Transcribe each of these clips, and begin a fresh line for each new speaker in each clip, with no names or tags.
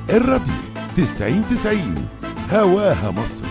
الراديو 90 90 هواها مصر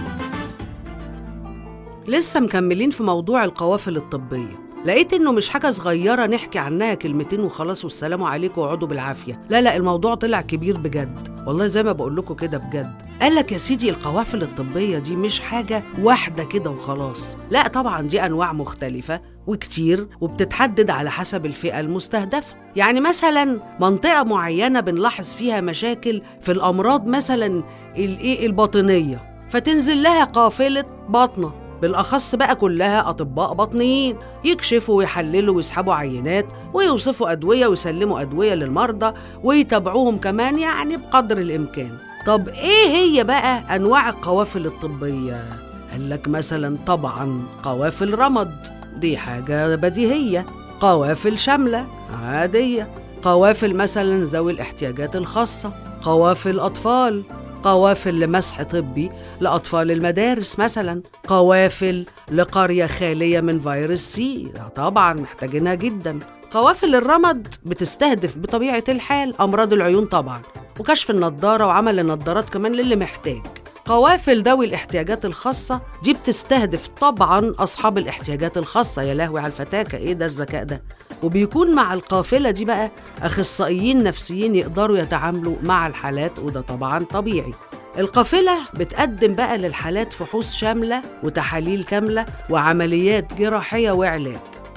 لسه مكملين في موضوع القوافل الطبية لقيت انه مش حاجة صغيرة نحكي عنها كلمتين وخلاص والسلام عليكم واقعدوا بالعافية لا لا الموضوع طلع كبير بجد والله زي ما بقول لكم كده بجد قال لك يا سيدي القوافل الطبية دي مش حاجة واحدة كده وخلاص لا طبعا دي أنواع مختلفة وكتير وبتتحدد على حسب الفئة المستهدفة يعني مثلا منطقة معينة بنلاحظ فيها مشاكل في الأمراض مثلا الإيه الباطنية فتنزل لها قافلة باطنة بالأخص بقى كلها أطباء بطنيين يكشفوا ويحللوا ويسحبوا عينات ويوصفوا أدوية ويسلموا أدوية للمرضى ويتابعوهم كمان يعني بقدر الإمكان طب إيه هي بقى أنواع القوافل الطبية؟ قال لك مثلا طبعا قوافل رمد دي حاجة بديهية قوافل شاملة عادية قوافل مثلا ذوي الاحتياجات الخاصة قوافل أطفال قوافل لمسح طبي لأطفال المدارس مثلا قوافل لقرية خالية من فيروس سي طبعا محتاجينها جدا قوافل الرمد بتستهدف بطبيعة الحال أمراض العيون طبعا وكشف النضارة وعمل النضارات كمان للي محتاج قوافل ذوي الاحتياجات الخاصة دي بتستهدف طبعا أصحاب الاحتياجات الخاصة يا لهوي على الفتاكة إيه ده الذكاء ده وبيكون مع القافلة دي بقى أخصائيين نفسيين يقدروا يتعاملوا مع الحالات وده طبعا طبيعي القافلة بتقدم بقى للحالات فحوص شاملة وتحاليل كاملة وعمليات جراحية وعلاج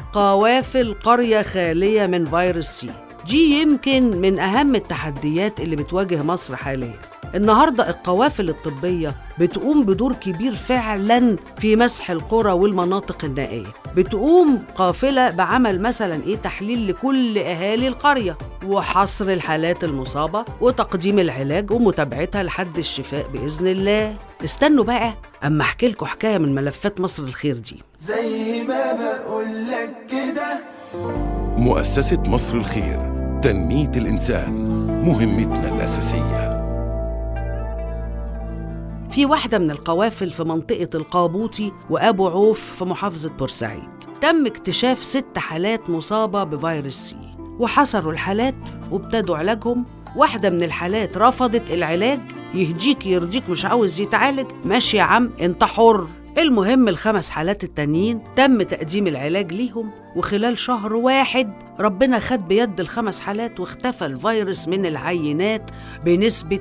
قوافل قرية خالية من فيروس سي دي يمكن من أهم التحديات اللي بتواجه مصر حاليا النهاردة القوافل الطبية بتقوم بدور كبير فعلا في مسح القرى والمناطق النائية بتقوم قافلة بعمل مثلا إيه تحليل لكل أهالي القرية وحصر الحالات المصابة وتقديم العلاج ومتابعتها لحد الشفاء بإذن الله استنوا بقى أما أحكي لكم حكاية من ملفات مصر الخير دي
زي ما بقولك كده
مؤسسة مصر الخير تنمية الإنسان مهمتنا الأساسية
في واحدة من القوافل في منطقة القابوطي وأبو عوف في محافظة بورسعيد تم اكتشاف ست حالات مصابة بفيروس سي وحصروا الحالات وابتدوا علاجهم واحدة من الحالات رفضت العلاج يهديك يرضيك مش عاوز يتعالج ماشي يا عم انت حر المهم الخمس حالات التانيين تم تقديم العلاج ليهم وخلال شهر واحد ربنا خد بيد الخمس حالات واختفى الفيروس من العينات بنسبة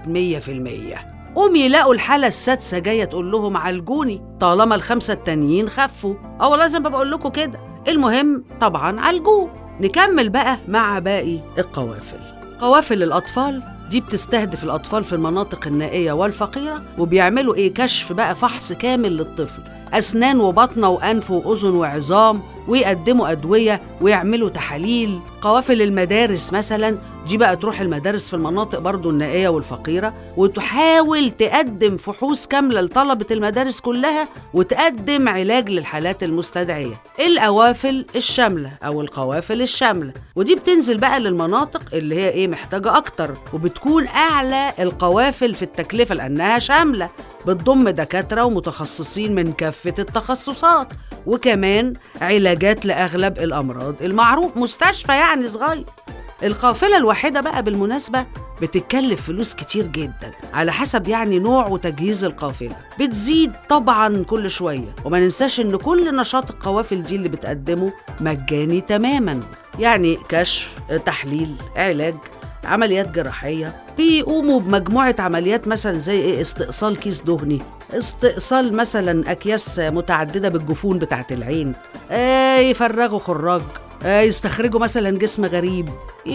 100% قوم يلاقوا الحالة السادسة جاية تقول لهم عالجوني طالما الخمسة التانيين خفوا أو لازم بقول لكم كده المهم طبعا عالجوه نكمل بقى مع باقي القوافل قوافل الأطفال دي بتستهدف الأطفال في المناطق النائية والفقيرة وبيعملوا إيه كشف بقى فحص كامل للطفل أسنان وبطنة وأنف وأذن وعظام ويقدموا أدوية ويعملوا تحاليل قوافل المدارس مثلا دي بقى تروح المدارس في المناطق برضو النائية والفقيرة وتحاول تقدم فحوص كاملة لطلبة المدارس كلها وتقدم علاج للحالات المستدعية القوافل الشاملة أو القوافل الشاملة ودي بتنزل بقى للمناطق اللي هي إيه محتاجة أكتر وبتكون أعلى القوافل في التكلفة لأنها شاملة بتضم دكاترة ومتخصصين من كافة التخصصات وكمان علاجات لأغلب الأمراض المعروف مستشفى يعني صغير القافلة الواحدة بقى بالمناسبة بتتكلف فلوس كتير جدا على حسب يعني نوع وتجهيز القافلة بتزيد طبعا كل شوية وما ننساش ان كل نشاط القوافل دي اللي بتقدمه مجاني تماما يعني كشف تحليل علاج عمليات جراحية بيقوموا بمجموعة عمليات مثلا زي إيه استئصال كيس دهني استئصال مثلا أكياس متعددة بالجفون بتاعت العين آه يفرغوا خراج آه يستخرجوا مثلا جسم غريب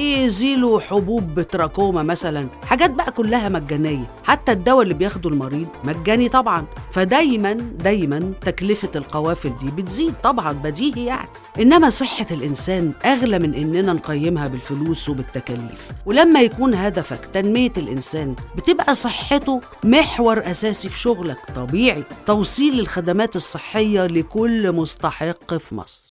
يزيلوا حبوب بتراكوما مثلا حاجات بقى كلها مجانية حتى الدواء اللي بياخده المريض مجاني طبعا فدايما دايما تكلفة القوافل دي بتزيد طبعا بديهي يعني إنما صحة الإنسان أغلى من إننا نقيمها بالفلوس وبالتكاليف ولما يكون هدفك تنمية الإنسان بتبقى صحته محور أساسي في شغلك طبيعي توصيل الخدمات الصحية لكل مستحق في مصر